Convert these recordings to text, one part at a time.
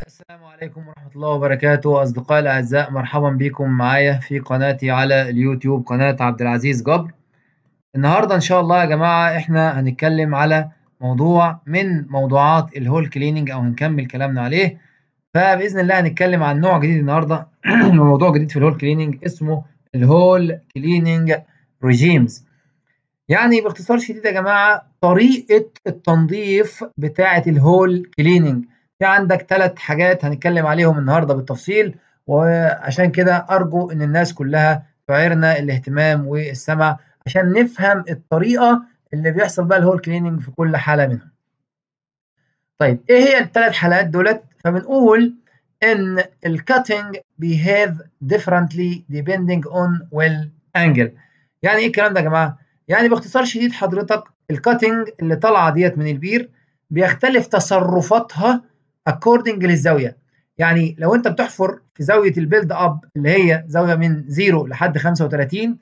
السلام عليكم ورحمة الله وبركاته أصدقائي الأعزاء مرحبا بكم معايا في قناتي على اليوتيوب قناة عبد العزيز جبر النهاردة إن شاء الله يا جماعة إحنا هنتكلم على موضوع من موضوعات الهول كليننج أو هنكمل كلامنا عليه فبإذن الله هنتكلم عن نوع جديد النهاردة موضوع جديد في الهول كليننج اسمه الهول كليننج ريجيمز يعني باختصار شديد يا جماعة طريقة التنظيف بتاعة الهول كليننج في عندك ثلاث حاجات هنتكلم عليهم النهارده بالتفصيل وعشان كده ارجو ان الناس كلها تعيرنا الاهتمام والسمع عشان نفهم الطريقه اللي بيحصل بقى الهول كليننج في كل حاله منهم. طيب ايه هي الثلاث حالات دولت؟ فبنقول ان الكاتنج behave differently depending on well angle. يعني ايه الكلام ده يا جماعه؟ يعني باختصار شديد حضرتك الكاتنج اللي طالعه ديت من البير بيختلف تصرفاتها اكوردنج للزاويه يعني لو انت بتحفر في زاويه البيلد اب اللي هي زاويه من 0 لحد 35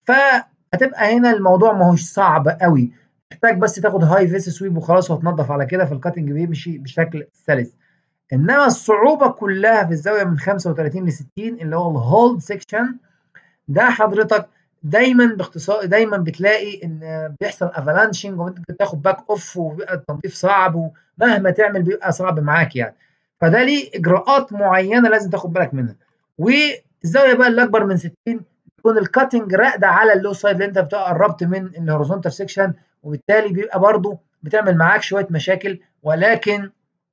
فهتبقى هنا الموضوع ما هوش صعب قوي محتاج بس تاخد هاي فيس سويب وخلاص وهتنضف على كده فالكاتنج بيمشي بشكل سلس انما الصعوبه كلها في الزاويه من 35 ل 60 اللي هو الهولد سيكشن ده حضرتك دايما باختصار دايما بتلاقي ان بيحصل افالانشنج وانت تاخد باك اوف وبيبقى التنظيف صعب ومهما تعمل بيبقى صعب معاك يعني فده ليه اجراءات معينه لازم تاخد بالك منها والزاويه بقى اللي اكبر من 60 بيكون الكاتنج راقده على اللو سايد اللي انت بتبقى قربت من الهوريزونتال سيكشن وبالتالي بيبقى برضو بتعمل معاك شويه مشاكل ولكن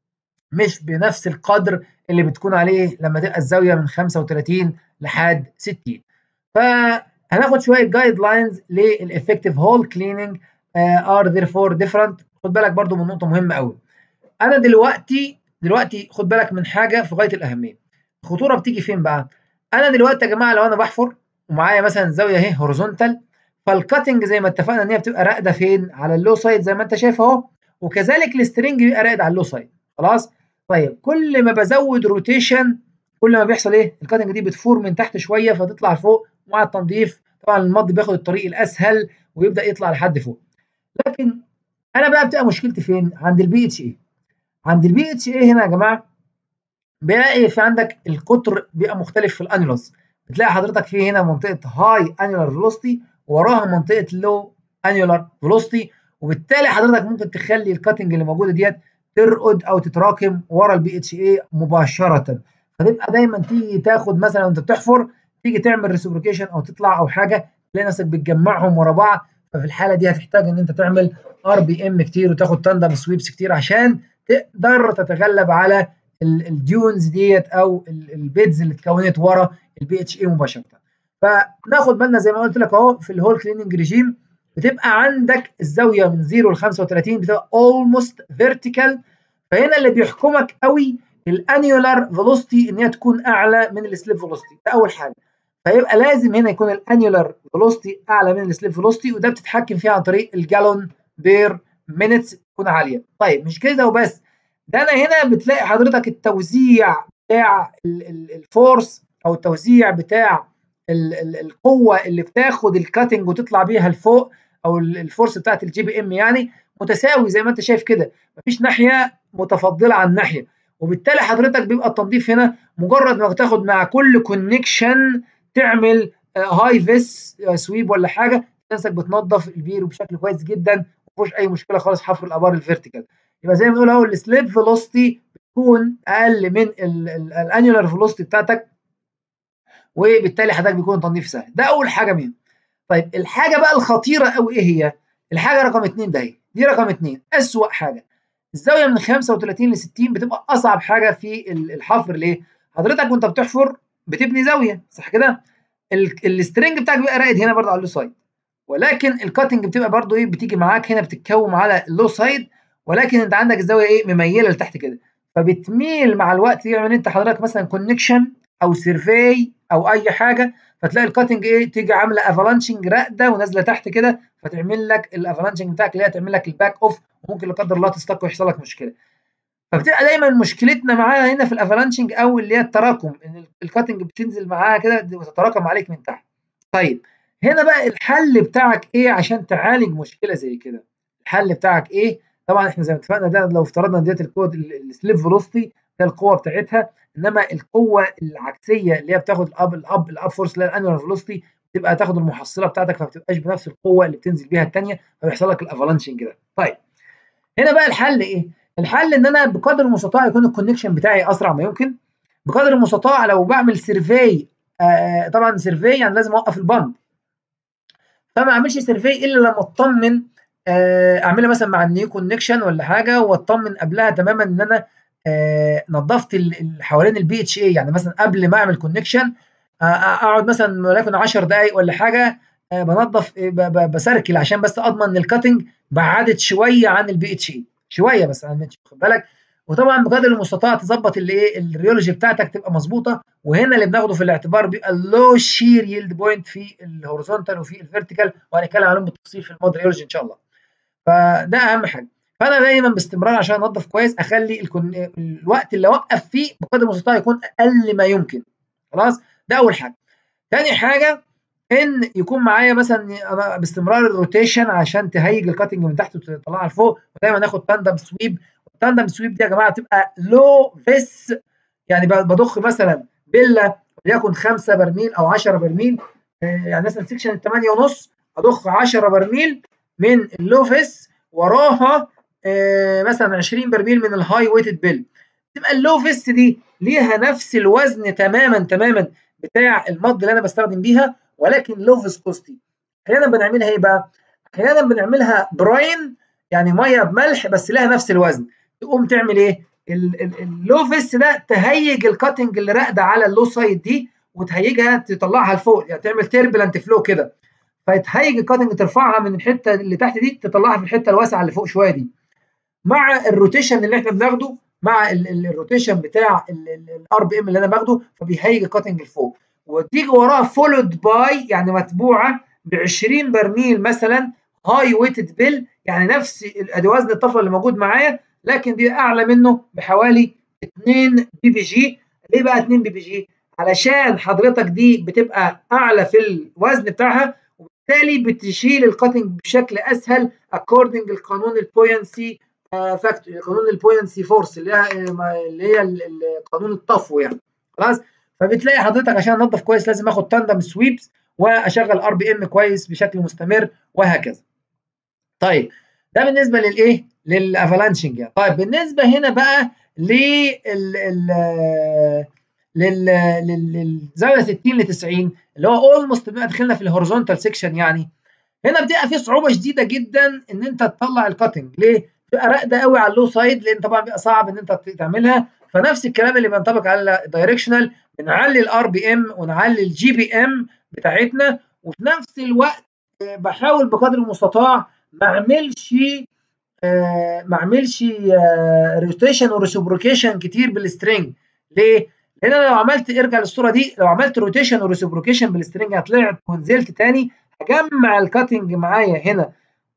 مش بنفس القدر اللي بتكون عليه لما تبقى الزاويه من 35 لحد 60 ف هناخد شويه جايد لاينز للافكتيف هول كليننج ار ذيرفور ديفرنت خد بالك برضو من نقطه مهمه قوي انا دلوقتي دلوقتي خد بالك من حاجه في غايه الاهميه الخطوره بتيجي فين بقى انا دلوقتي يا جماعه لو انا بحفر ومعايا مثلا زاويه اهي هوريزونتال فالكاتنج زي ما اتفقنا ان هي بتبقى راقده فين على اللو سايد زي ما انت شايف اهو وكذلك السترنج بيبقى راقد على اللو سايد خلاص طيب كل ما بزود روتيشن كل ما بيحصل ايه الكاتنج دي بتفور من تحت شويه فتطلع فوق مع التنظيف طبعا المض بياخد الطريق الاسهل ويبدا يطلع لحد فوق لكن انا بقى بتبقى مشكلتي فين عند البي اتش اي عند البي اتش اي هنا يا جماعه بلاقي في عندك القطر بيبقى مختلف في الانيولوس بتلاقي حضرتك في هنا منطقه هاي انيولار فيلوسيتي وراها منطقه لو انيولار فيلوسيتي وبالتالي حضرتك ممكن تخلي الكاتنج اللي موجوده ديت ترقد او تتراكم ورا البي اتش اي مباشره فتبقى دايما تيجي تاخد مثلا وانت بتحفر تيجي تعمل ريسبروكيشن او تطلع او حاجه تلاقي نفسك بتجمعهم ورا بعض ففي الحاله دي هتحتاج ان انت تعمل ار بي ام كتير وتاخد تاندم سويبس كتير عشان تقدر تتغلب على الديونز ديت او البيدز اللي اتكونت ورا البي اتش اي مباشره فناخد بالنا زي ما قلت لك اهو في الهول كليننج ريجيم بتبقى عندك الزاويه من 0 ل 35 بتبقى اولموست فيرتيكال فهنا اللي بيحكمك قوي الانيولار فيلوسيتي ان هي تكون اعلى من السليب فيلوسيتي ده اول حاجه فيبقى لازم هنا يكون الانيولار فيلوسيتي اعلى من السليب فيلوسيتي وده بتتحكم فيه عن طريق الجالون بير مينتس تكون عاليه طيب مش كده وبس ده انا هنا بتلاقي حضرتك التوزيع بتاع الفورس او التوزيع بتاع ال ال القوه اللي بتاخد الكاتنج وتطلع بيها لفوق او الفورس بتاعت الجي بي ام يعني متساوي زي ما انت شايف كده مفيش ناحيه متفضله عن ناحيه وبالتالي حضرتك بيبقى التنظيف هنا مجرد ما تاخد مع كل كونكشن تعمل هاي فيس سويب ولا حاجه نفسك بتنظف البير بشكل كويس جدا مفيش اي مشكله خالص حفر الابار الفيرتيكال يبقى زي ما بنقول اهو السليب فيلوسيتي بتكون اقل من الانيولار فيلوسيتي بتاعتك وبالتالي حضرتك بيكون تنظيف سهل ده اول حاجه مين طيب الحاجه بقى الخطيره قوي ايه هي الحاجه رقم اتنين ده هي دي رقم اتنين اسوأ حاجه الزاويه من 35 ل 60 بتبقى اصعب حاجه في الحفر ليه حضرتك وانت بتحفر بتبني زاويه صح كده السترنج بتاعك بيبقى راقد هنا برضه على اللو سايد ولكن الكاتنج بتبقى برضه ايه بتيجي معاك هنا بتتكوم على اللو سايد ولكن انت عندك الزاويه ايه مميله لتحت كده فبتميل مع الوقت يعمل انت حضرتك مثلا كونكشن او سيرفي او اي حاجه فتلاقي الكاتنج ايه تيجي عامله افالانشنج راقده ونازله تحت كده فتعمل لك الافالانشنج بتاعك اللي هي تعمل لك الباك اوف وممكن لا قدر الله تستك ويحصل لك مشكله فبتبقى دايما مشكلتنا معاها هنا في الافالانشنج او اللي هي التراكم ان الكاتنج بتنزل معاها كده وتتراكم عليك من تحت طيب هنا بقى الحل بتاعك ايه عشان تعالج مشكله زي كده الحل بتاعك ايه طبعا احنا زي ما اتفقنا ده لو افترضنا ديت الكود السليب فيلوسيتي ده القوه بتاعتها انما القوه العكسيه اللي هي بتاخد الاب الاب الاب فورس اللي هي الانيولار فيلوسيتي تبقى تاخد المحصله بتاعتك فما بتبقاش بنفس القوه اللي بتنزل بيها الثانيه فبيحصل لك الافالانشنج ده طيب هنا بقى الحل ايه الحل ان انا بقدر المستطاع يكون الكونكشن بتاعي اسرع ما يمكن بقدر المستطاع لو بعمل سيرفي آه طبعا سيرفي يعني لازم اوقف البامب فما اعملش سيرفي الا لما اطمن آه اعملها مثلا مع النيو كونكشن ولا حاجه واطمن قبلها تماما ان انا آه نظفت حوالين البي اتش اي يعني مثلا قبل ما اعمل كونكشن آه اقعد مثلا وليكن 10 دقائق ولا حاجه آه بنظف بسركل عشان بس اضمن ان الكاتنج بعدت شويه عن البي اتش اي شويه بس خد بالك وطبعا بقدر المستطاع تظبط الايه الريولوجي بتاعتك تبقى مظبوطه وهنا اللي بناخده في الاعتبار بيبقى اللو شير يلد بوينت في الهوريزونتال وفي الفيرتيكال وهنتكلم عنهم بالتفصيل في المود ريولوجي ان شاء الله فده اهم حاجه فانا دايما باستمرار عشان انظف كويس اخلي الكون... الوقت اللي اوقف فيه بقدر المستطاع يكون اقل ما يمكن خلاص ده اول حاجه تاني حاجه ان يكون معايا مثلا انا باستمرار الروتيشن عشان تهيج الكاتنج من تحت وتطلعها لفوق ودايما ناخد تاندم سويب التاندم سويب دي يا جماعه بتبقى لو فيس يعني بضخ مثلا بله وليكن 5 برميل او 10 برميل يعني مثلا سكشن 8 ونص اضخ 10 برميل من اللو فيس وراها مثلا 20 برميل من الهاي ويتد بيل تبقى اللو فيس دي ليها نفس الوزن تماما تماما بتاع المض اللي انا بستخدم بيها ولكن لو فيسكوستي احيانا بنعملها ايه بقى؟ احيانا بنعملها براين يعني ميه بملح بس لها نفس الوزن تقوم تعمل ايه؟ اللو فيس ده تهيج الكاتنج اللي راقده على اللو سايد دي وتهيجها تطلعها لفوق يعني تعمل تيربلنت فلو كده فتهيج الكاتنج ترفعها من الحته اللي تحت دي تطلعها في الحته الواسعه اللي فوق شويه دي مع الروتيشن اللي احنا بناخده مع الروتيشن بتاع الار بي ام اللي انا باخده فبيهيج الكاتنج لفوق وتيجي وراها فولود باي يعني متبوعه ب 20 برميل مثلا هاي ويتد بيل يعني نفس ادي وزن الطفله اللي موجود معايا لكن دي اعلى منه بحوالي 2 بي بي جي ليه بقى 2 بي بي جي علشان حضرتك دي بتبقى اعلى في الوزن بتاعها وبالتالي بتشيل الكاتنج بشكل اسهل اكوردنج لقانون البوينسي فاكتور قانون البوينسي فورس اللي هي اللي هي قانون الطفو يعني خلاص فبتلاقي حضرتك عشان انضف كويس لازم اخد تاندم سويبس واشغل ار بي ام كويس بشكل مستمر وهكذا طيب ده بالنسبه للايه للافالانشنج يعني طيب بالنسبه هنا بقى لل لل للزاويه 60 ل 90 اللي هو اولموست بقى دخلنا في الهوريزونتال سيكشن يعني هنا بتبقى في صعوبه شديده جدا ان انت تطلع الكاتنج ليه؟ بتبقى راقده قوي على اللو سايد لان طبعا بيبقى صعب ان انت تعملها فنفس الكلام اللي بينطبق على الدايركشنال بنعلي الار بي ام ونعلي الجي بي ام بتاعتنا وفي نفس الوقت بحاول بقدر المستطاع ما اعملش آه ما اعملش آه روتيشن وريسبروكيشن كتير بالسترنج ليه؟ لان انا لو عملت ارجع للصوره دي لو عملت روتيشن وريسبروكيشن بالسترنج طلعت ونزلت تاني هجمع الكاتنج معايا هنا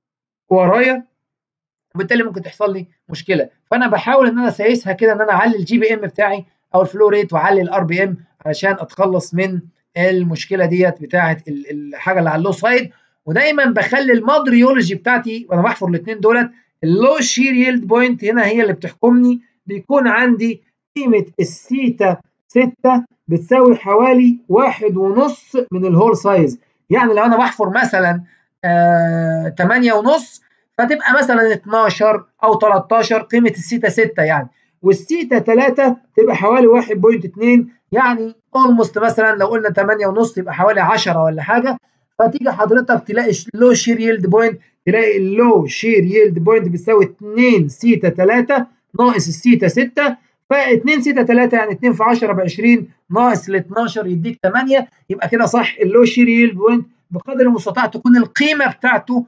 ورايا وبالتالي ممكن تحصل لي مشكله فانا بحاول ان انا اسايسها كده ان انا اعلي الجي بي ام بتاعي او الفلو ريت واعلي الار بي ام علشان اتخلص من المشكله ديت بتاعه الحاجه اللي على اللو سايد ودايما بخلي المودريولوجي بتاعتي وانا بحفر الاثنين دولت اللو شير يلد بوينت هنا هي اللي بتحكمني بيكون عندي قيمه السيتا 6 بتساوي حوالي واحد ونص من الهول سايز يعني لو انا بحفر مثلا آه 8 ونص فتبقى مثلا 12 او 13 قيمه السيتا 6 يعني والسيتا 3 تبقى حوالي 1.2 يعني اولموست مثلا لو قلنا 8 ونص يبقى حوالي 10 ولا حاجه فتيجي حضرتك تلاقي لو شير يلد بوينت تلاقي اللو شير يلد بوينت بتساوي 2 سيتا 3 ناقص السيتا 6 ف2 سيتا 3 يعني 2 في 10 ب 20 ناقص ال 12 يديك 8 يبقى كده صح اللو شير يلد بوينت بقدر المستطاع تكون القيمه بتاعته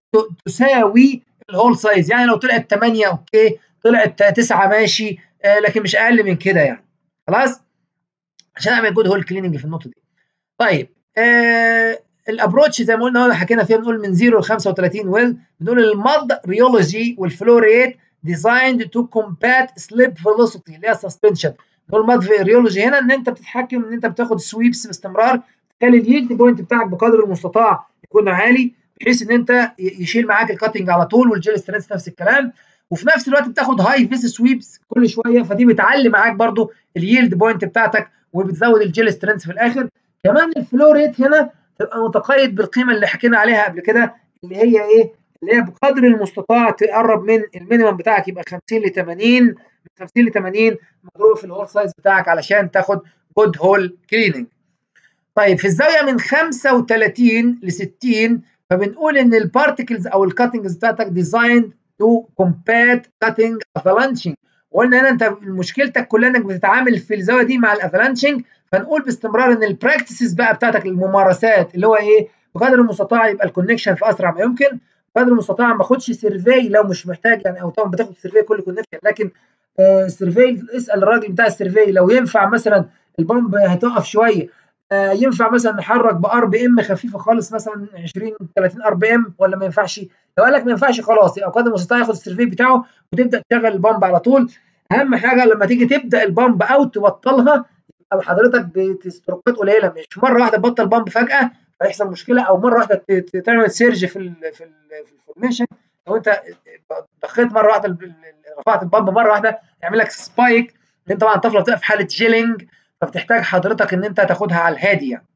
تساوي الهول سايز يعني لو طلعت 8 اوكي طلعت 9 ماشي آه لكن مش اقل من كده يعني خلاص عشان اعمل جود هول كليننج في النقطه دي طيب آه الابروتش زي ما قلنا حكينا فيها بنقول من 0 ل 35 ويل بنقول المض ريولوجي والفلو ريت designed to combat slip velocity اللي هي سسبنشن نقول مض ريولوجي هنا ان انت بتتحكم ان انت بتاخد سويبس باستمرار تخلي اليلد بوينت بتاعك بقدر المستطاع يكون عالي بحيث ان انت يشيل معاك الكاتنج على طول والجيل ستريس نفس الكلام وفي نفس الوقت بتاخد هاي فيس سويبس كل شويه فدي بتعلي معاك برضو اليلد بوينت بتاعتك وبتزود الجيل سترينث في الاخر كمان الفلو ريت هنا تبقى متقيد بالقيمه اللي حكينا عليها قبل كده اللي هي ايه اللي هي بقدر المستطاع تقرب من المينيمم بتاعك يبقى 50 ل 80 من 50 ل 80 مضروب في الهول سايز بتاعك علشان تاخد جود هول كليننج طيب في الزاويه من 35 ل 60 فبنقول ان البارتكلز او الكاتنجز بتاعتك ديزايند تو كومبات كاتنج افالانشنج وقلنا هنا انت مشكلتك كلها انك بتتعامل في الزاويه دي مع الافالانشنج فنقول باستمرار ان البراكتسز بقى بتاعتك الممارسات اللي هو ايه بقدر المستطاع يبقى الكونكشن في اسرع ما يمكن بقدر المستطاع ما اخدش سيرفي لو مش محتاج يعني او طبعا بتاخد سيرفي كل كونكشن لكن آه سيرفي اسال الراجل بتاع السيرفي لو ينفع مثلا البامب هتقف شويه آه ينفع مثلا نحرك بار بي ام خفيفه خالص مثلا 20 30 ار بي ام ولا ما ينفعش لو قال لك ما ينفعش خلاص يبقى قدر المستطاع ياخد السيرفي بتاعه وتبدا تشغل البامب على طول اهم حاجه لما تيجي تبدا البامب او تبطلها يبقى حضرتك بستروكات قليله مش مره واحده تبطل بامب فجاه فيحصل مشكله او مره واحده تعمل سيرج في ال في ال في الفورميشن لو انت ضخيت مره واحده رفعت البامب مره واحده يعمل لك سبايك لان طبعا الطفله بتبقى في حاله جيلينج فبتحتاج حضرتك ان انت تاخدها على الهادي يعني.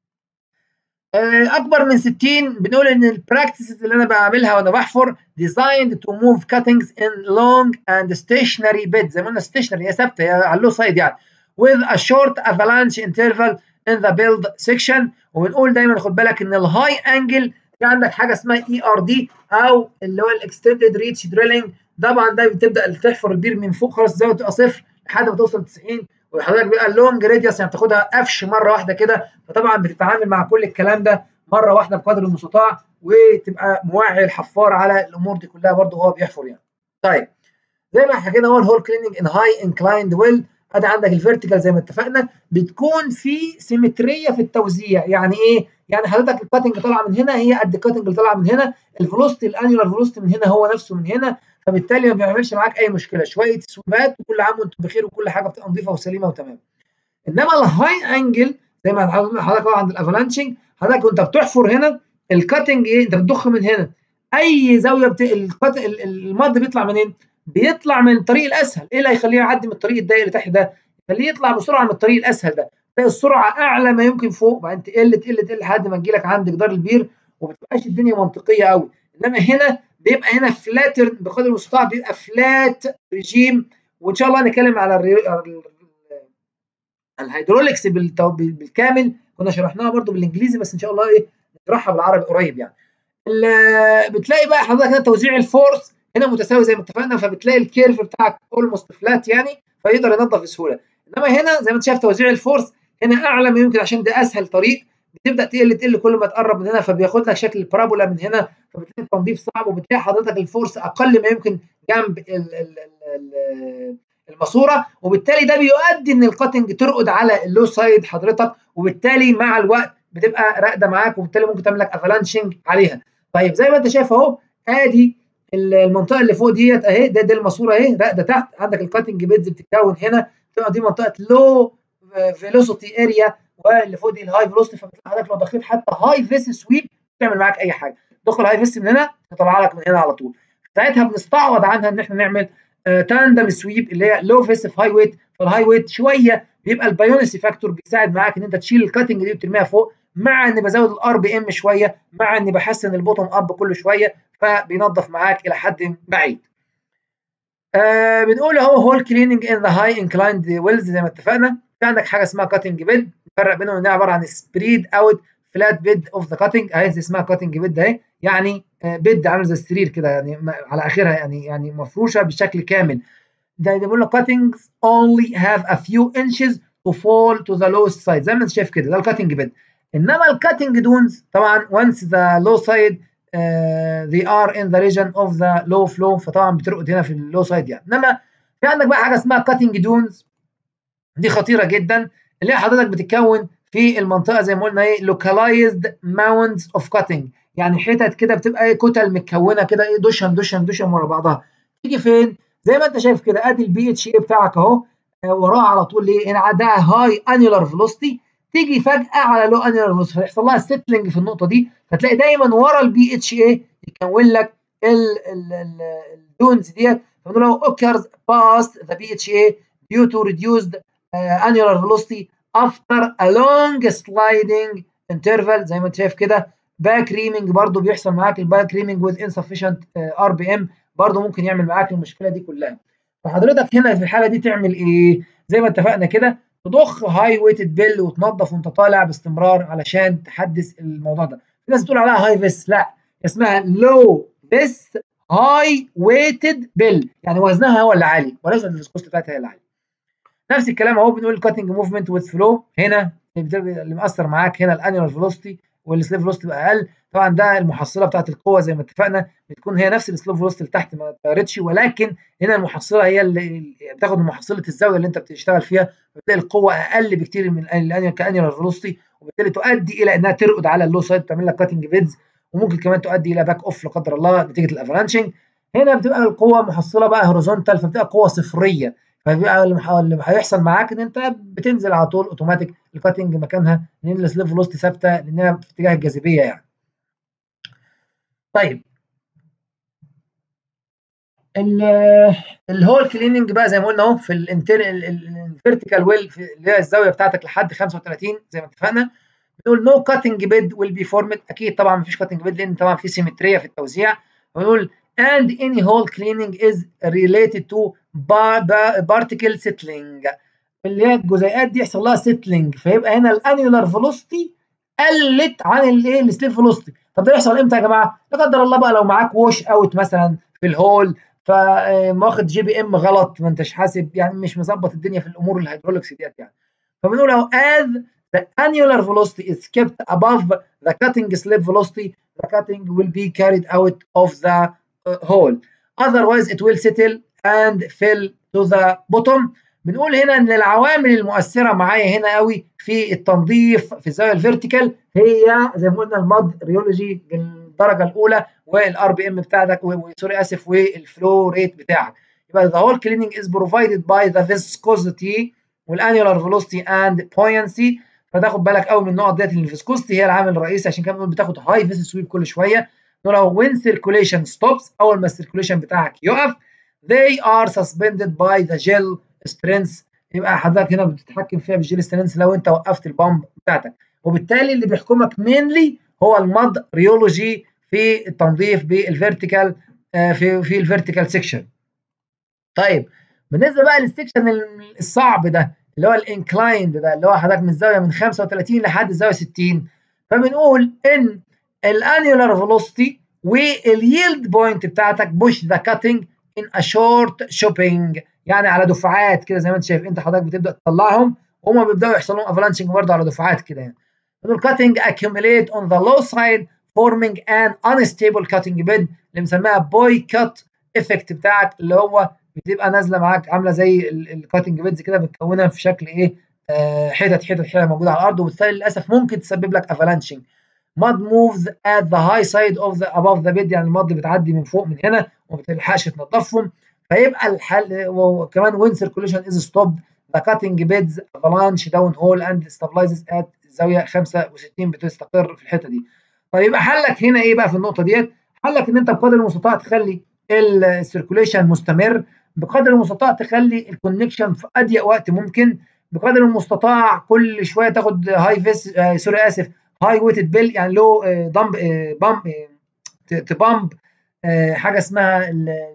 اكبر من 60 بنقول ان البراكتسز اللي انا بعملها وانا بحفر designed to move cuttings in long and stationary bed زي ما قلنا stationary هي ثابته هي على اللو سايد يعني with a short avalanche interval in the build section وبنقول دايما خد بالك ان الهاي انجل في عندك حاجه اسمها اي ار دي او اللي هو الاكستندد ريتش دريلنج طبعا ده بتبدا تحفر البير من فوق خالص الزاويه تبقى صفر لحد ما توصل 90 وحضرتك بيبقى اللونج راديوس يعني بتاخدها قفش مره واحده كده فطبعا بتتعامل مع كل الكلام ده مره واحده بقدر المستطاع وتبقى موعي الحفار على الامور دي كلها برده وهو بيحفر يعني. طيب زي ما حكينا هو الهول كليننج ان هاي انكلايند ويل ادي عندك الفيرتيكال زي ما اتفقنا بتكون في سيمتريه في التوزيع يعني ايه؟ يعني حضرتك الكاتنج طالعه من هنا هي قد الكاتنج اللي طالعه من هنا الفلوستي الانيولار فلوستي من هنا هو نفسه من هنا فبالتالي ما بيعملش معاك اي مشكله شويه سويبات وكل عام وانتم بخير وكل حاجه بتبقى نظيفه وسليمه وتمام انما الهاي انجل زي ما حضرتك عند الافلانشنج حضرتك وانت بتحفر هنا الكاتنج ايه انت بتضخ من هنا اي زاويه بت... الكت... المض بيطلع منين؟ بيطلع من الطريق الاسهل ايه اللي هيخليه يعدي من الطريق الضيق اللي تحت ده؟ يخليه يطلع بسرعه من الطريق الاسهل ده تلاقي السرعه اعلى ما يمكن فوق بعدين تقل تقل تقل لحد ما تجيلك عند جدار البير وما بتبقاش الدنيا منطقيه قوي انما هنا بيبقى هنا فلاتر بقدر المستطاع بيبقى فلات ريجيم وان شاء الله هنتكلم على الري... الهيدروليكس بالكامل كنا شرحناها برضو بالانجليزي بس ان شاء الله ايه نشرحها بالعربي قريب يعني بتلاقي بقى حضرتك هنا توزيع الفورس هنا متساوي زي ما اتفقنا فبتلاقي الكيرف بتاعك اولموست فلات يعني فيقدر ينظف بسهوله انما هنا زي ما انت شايف توزيع الفورس هنا اعلى ما يمكن عشان ده اسهل طريق بتبدا تقل تقل كل ما تقرب من هنا فبياخد لك شكل البارابولا من هنا فبتلاقي التنظيف صعب وبتلاقي حضرتك الفورس اقل ما يمكن جنب ال ال ال الماسوره وبالتالي ده بيؤدي ان الكاتنج ترقد على اللو سايد حضرتك وبالتالي مع الوقت بتبقى راقده معاك وبالتالي ممكن تعمل لك افلانشنج عليها طيب زي ما انت شايف اهو ادي المنطقه اللي فوق ديت اهي ده دي الماسوره اهي راقده تحت عندك الكاتنج بيدز بتتكون هنا تبقى دي منطقه لو فيلوسيتي اريا واللي فوق دي الهاي فيلوسيتي فبتلاقي حضرتك لو دخلت حتى هاي فيس سويب تعمل معاك اي حاجه تدخل هاي فيس من هنا تطلع لك من هنا على طول ساعتها بنستعوض عنها ان احنا نعمل تاندم سويب اللي هي لو فيس في هاي ويت فالهاي ويت شويه بيبقى البايونسي فاكتور بيساعد معاك ان انت تشيل الكاتنج دي وترميها فوق مع اني بزود الار بي ام شويه مع اني بحسن البوتوم اب كل شويه فبينظف معاك الى حد بعيد. آه بنقول اهو هول كليننج ان ذا هاي انكلايند ويلز زي ما اتفقنا في عندك حاجه اسمها كاتنج بيد نفرق بينهم انها عباره عن سبريد اوت فلات بيد اوف ذا كاتنج اهي اسمها كاتنج بيد اهي يعني بيد عامل زي السرير كده يعني على اخرها يعني يعني مفروشه بشكل كامل ده بيقول لك cuttings only have a few inches to fall to the lowest side زي ما انت شايف كده ده الكاتنج بيد انما الكاتنج دونز طبعا once the low side uh, they are in the region of the low flow فطبعا بترقد هنا في اللو سايد يعني انما في عندك بقى حاجه اسمها كاتنج دونز دي خطيره جدا اللي هي حضرتك بتتكون في المنطقه زي ما قلنا ايه localized mounds of cutting يعني حتت كده بتبقى ايه كتل متكونه كده ايه دشم دشم دشم ورا بعضها تيجي فين زي ما انت شايف كده ادي البي اتش اي بتاعك اهو وراه على طول ليه هنا ده هاي انيولار فيلوستي تيجي فجاه على لو انيولار فيلوستي فيحصل لها ستلنج في النقطه دي فتلاقي دايما ورا البي اتش اي يكون لك الدونز ديت فبنقول له occurs past the BHA due to reduced uh, annular velocity after a long sliding interval زي ما انت شايف كده باك ريمنج برضه بيحصل معاك الباك ريمنج with insufficient ار بي ام برضه ممكن يعمل معاك المشكله دي كلها فحضرتك هنا في الحاله دي تعمل ايه زي ما اتفقنا كده تضخ هاي ويتد بيل وتنظف وانت طالع باستمرار علشان تحدث الموضوع ده في ناس بتقول عليها هاي فيس لا اسمها لو فيس هاي ويتد بيل يعني وزنها هو اللي عالي وليس الفيسكوست بتاعتها هي اللي عاليه نفس الكلام اهو بنقول الكاتنج موفمنت وذ فلو هنا اللي مأثر معاك هنا الانيولار فيلوسيتي والسليف فيلوسيتي بقى اقل طبعا ده المحصله بتاعت القوه زي ما اتفقنا بتكون هي نفس السليف فيلوسيتي اللي تحت ما اتغيرتش ولكن هنا المحصله هي اللي بتاخد محصله الزاويه اللي انت بتشتغل فيها بتلاقي القوه اقل بكتير من الانيولار كانيولار فيلوسيتي وبالتالي تؤدي الى انها ترقد على اللو سايد تعمل لك كاتنج بيدز وممكن كمان تؤدي الى باك اوف لا قدر الله نتيجه الافرانشنج هنا بتبقى القوه محصله بقى هوريزونتال فبتبقى قوه صفريه فبيبقى اللي هيحصل معاك ان انت بتنزل على طول اوتوماتيك الكاتنج مكانها لان السليف فيلوسيتي ثابته لانها في اتجاه الجاذبيه يعني. طيب الهول كليننج بقى زي ما قلنا اهو في الفيرتيكال ويل اللي هي الزاويه بتاعتك لحد 35 زي ما اتفقنا بنقول نو كاتنج بيد ويل بي فورمد اكيد طبعا مفيش كاتنج بيد لان طبعا في سيمتريه في التوزيع ونقول and any hole cleaning is related to particle settling اللي هي الجزيئات دي يحصل لها settling فيبقى هنا الانيولار فيلوسيتي قلت عن الايه السليب فيلوسيتي طب ده يحصل امتى يا جماعه؟ لا قدر الله بقى لو معاك ووش اوت مثلا في الهول فواخد جي بي ام غلط ما انتش حاسب يعني مش مظبط الدنيا في الامور الهيدروليكس ديت يعني فبنقول اهو as the annular velocity is kept above the cutting slip velocity the cutting will be carried out of the hole otherwise it will settle and fill to the bottom بنقول هنا ان العوامل المؤثره معايا هنا قوي في التنظيف في الزاويه الفيرتيكال هي زي ما قلنا الماد ريولوجي بالدرجه الاولى والار بي ام بتاعتك سوري اسف والفلو ريت بتاعك يبقى the whole cleaning is provided by the viscosity والانيولار velocity and buoyancy فتاخد بالك قوي من النقط ديت ان الفيسكوستي هي العامل الرئيسي عشان كده بنقول بتاخد هاي فيس سويب كل شويه نقول when circulation stops اول ما السيركوليشن بتاعك يقف they are suspended by the gel strength يبقى حضرتك هنا بتتحكم فيها بالجيل سترينث لو انت وقفت البامب بتاعتك وبالتالي اللي بيحكمك مينلي هو المد ريولوجي في التنظيف بالفيرتيكال في في الفيرتيكال سيكشن طيب بالنسبه بقى للسكشن الصعب ده اللي هو الانكلايند ده اللي هو حضرتك من الزاويه من 35 لحد الزاويه 60 فبنقول ان الانيولار فيلوسيتي واليلد بوينت بتاعتك بوش ذا كاتنج ان ا شورت شوبينج يعني على دفعات كده زي ما انت شايف انت حضرتك بتبدا تطلعهم وهم بيبداوا يحصل لهم افلانشنج برضه على دفعات كده يعني بنقول cutting accumulate on the low side forming an unstable cutting bed اللي بنسميها بوي كات افكت بتاعك اللي هو بتبقى نازله معاك عامله زي الكاتنج بيدز كده متكونه في شكل ايه آه حتت حتت حتت موجوده على الارض وبالتالي للاسف ممكن تسبب لك افلانشنج mud moves at the high side of the above the bed يعني المض بتعدي من فوق من هنا وما بتلحقش تنظفهم فيبقى الحل وكمان when circulation is stopped the cutting beds avalanche down hole and stabilizes at زاويه 65 بتستقر في الحته دي فيبقى حلك هنا ايه بقى في النقطه ديت حلك ان انت بقدر المستطاع تخلي السيركوليشن مستمر بقدر المستطاع تخلي الكونكشن في اضيق وقت ممكن بقدر المستطاع كل شويه تاخد هاي فيس آه سوري اسف هاي ويتد بيل يعني لو آه دمب آه بامب تبامب حاجه اسمها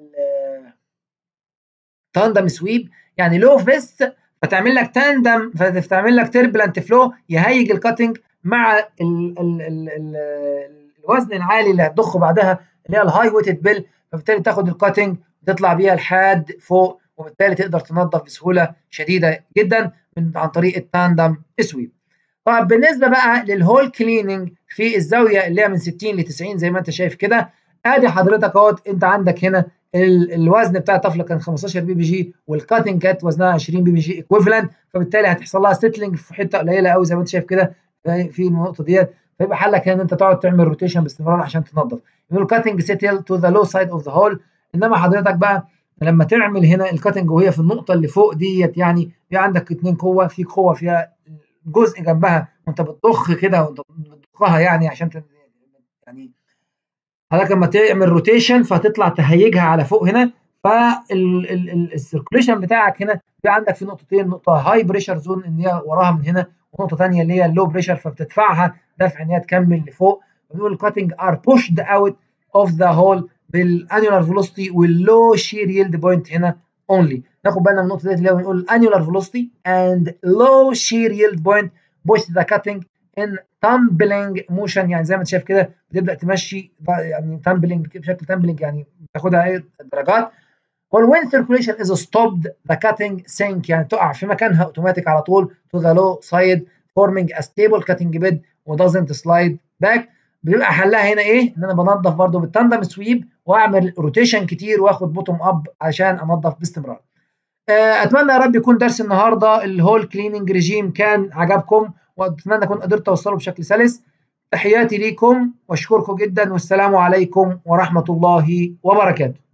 تاندم سويب يعني لو فيس فتعمل لك تاندم فتعمل لك تربلنت فلو يهيج الكاتنج مع ال ال ال ال الوزن العالي اللي هتضخه بعدها اللي هي الهاي ويتد بيل فبالتالي تاخد الكاتنج تطلع بيها لحد فوق وبالتالي تقدر تنظف بسهوله شديده جدا من عن طريق التاندم سويب. طب بالنسبه بقى للهول كليننج في الزاويه اللي هي من 60 ل 90 زي ما انت شايف كده ادي حضرتك اهوت انت عندك هنا الوزن بتاع الطفله كان 15 بي بي جي والكاتنج كانت وزنها 20 بي بي جي ايكويفالنت فبالتالي هتحصل لها سيتلنج في حته قليله قوي زي ما انت شايف كده في النقطه ديت فيبقى حلك هنا ان انت تقعد تعمل روتيشن باستمرار عشان تنظف يقول كاتنج سيتل تو ذا لو سايد اوف ذا هول انما حضرتك بقى لما تعمل هنا الكاتنج وهي في النقطه اللي فوق ديت يعني في عندك اتنين قوه في قوه فيها جزء جنبها وانت بتضخ كده وانت بتضخها يعني عشان يعني حضرتك لما تعمل روتيشن فهتطلع تهيجها على فوق هنا فالسيركوليشن بتاعك هنا في عندك في نقطتين نقطه هاي بريشر زون ان هي وراها من هنا ونقطه ثانيه اللي هي اللو بريشر فبتدفعها دفع ان هي تكمل لفوق بنقول الكاتنج ار بوشد اوت اوف ذا هول بالانيولار فيلوسيتي واللو شير يلد بوينت هنا اونلي ناخد بالنا من النقطه ديت اللي هو بنقول annular velocity and low shear yield point push the cutting in tumbling motion يعني زي ما انت شايف كده بتبدا تمشي يعني tumbling بشكل tumbling يعني بتاخدها ايه درجات وال when circulation is stopped the cutting sink يعني تقع في مكانها اوتوماتيك على طول to the low side forming a stable cutting bed و doesn't slide back بيبقى حلها هنا ايه ان انا بنظف برده بالتندم سويب واعمل روتيشن كتير واخد بوتوم اب عشان انظف باستمرار اتمنى يا رب يكون درس النهارده الهول كليننج ريجيم كان عجبكم واتمنى اكون قدرت اوصله بشكل سلس تحياتي ليكم واشكركم جدا والسلام عليكم ورحمه الله وبركاته